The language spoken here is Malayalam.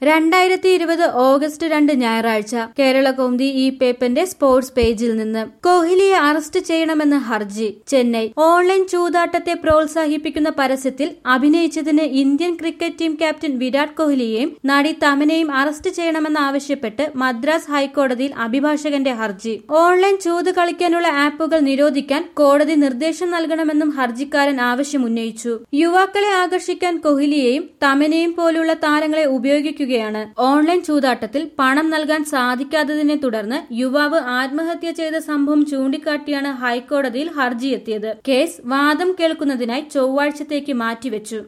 രണ്ടായിരത്തി ഇരുപത് ഓഗസ്റ്റ് രണ്ട് ഞായറാഴ്ച കേരള കൗമുദി ഈ പേപ്പറിന്റെ സ്പോർട്സ് പേജിൽ നിന്ന് കോഹ്ലിയെ അറസ്റ്റ് ചെയ്യണമെന്ന് ഹർജി ചെന്നൈ ഓൺലൈൻ ചൂതാട്ടത്തെ പ്രോത്സാഹിപ്പിക്കുന്ന പരസ്യത്തിൽ അഭിനയിച്ചതിന് Indian cricket team captain Virat കോഹ്ലിയെയും നടി തമനയും അറസ്റ്റ് ചെയ്യണമെന്നാവശ്യപ്പെട്ട് മദ്രാസ് ഹൈക്കോടതിയിൽ അഭിഭാഷകന്റെ ഹർജി ഓൺലൈൻ ചൂത് കളിക്കാനുള്ള ആപ്പുകൾ നിരോധിക്കാൻ കോടതി നിർദ്ദേശം നൽകണമെന്നും ഹർജിക്കാരൻ ആവശ്യമുന്നയിച്ചു യുവാക്കളെ ആകർഷിക്കാൻ കോഹ്ലിയെയും തമനയും പോലുള്ള താരങ്ങളെ ഉപയോഗിക്കുകയാണ് ഓൺലൈൻ ചൂതാട്ടത്തിൽ പണം നൽകാൻ സാധിക്കാത്തതിനെ തുടർന്ന് യുവാവ് ആത്മഹത്യ ചെയ്ത സംഭവം ചൂണ്ടിക്കാട്ടിയാണ് ഹൈക്കോടതിയിൽ ഹർജിയെത്തിയത് കേസ് വാദം കേൾക്കുന്നതിനായി ചൊവ്വാഴ്ചത്തേക്ക് മാറ്റിവെച്ചു